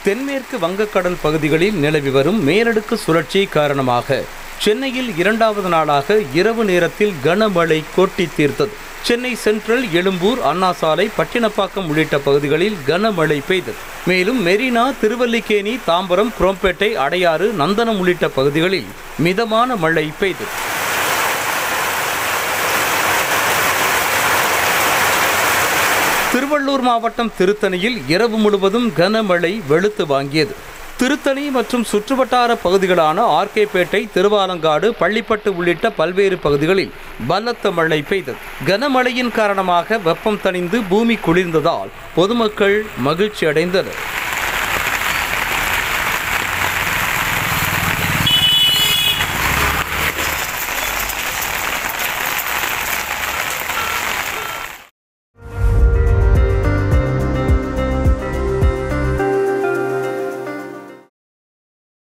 தென்மேற்கு வங்கக்கடல் பகுதிகளில் நிலவி வரும் மேலடுக்கு சுழற்சி காரணமாக சென்னையில் இரண்டாவது நாளாக இரவு நேரத்தில் கனமழை கொட்டி தீர்த்தது சென்னை சென்ட்ரல் எழும்பூர் அண்ணா சாலை பட்டினப்பாக்கம் உள்ளிட்ட பகுதிகளில் கனமழை பெய்தது மேலும் மெரினா திருவல்லிக்கேணி தாம்பரம் குரோம்பேட்டை அடையாறு நந்தனம் உள்ளிட்ட பகுதிகளில் மிதமான மழை பெய்தது திருவள்ளூர் மாவட்டம் திருத்தணியில் இரவு முழுவதும் கனமழை வெளுத்து வாங்கியது திருத்தணி மற்றும் சுற்றுவட்டார பகுதிகளான ஆர்கேபேட்டை திருவாலங்காடு பள்ளிப்பட்டு உள்ளிட்ட பல்வேறு பகுதிகளில் பலத்த மழை பெய்தது கனமழையின் காரணமாக வெப்பம் தணிந்து பூமி குளிர்ந்ததால் பொதுமக்கள் மகிழ்ச்சி அடைந்தனர்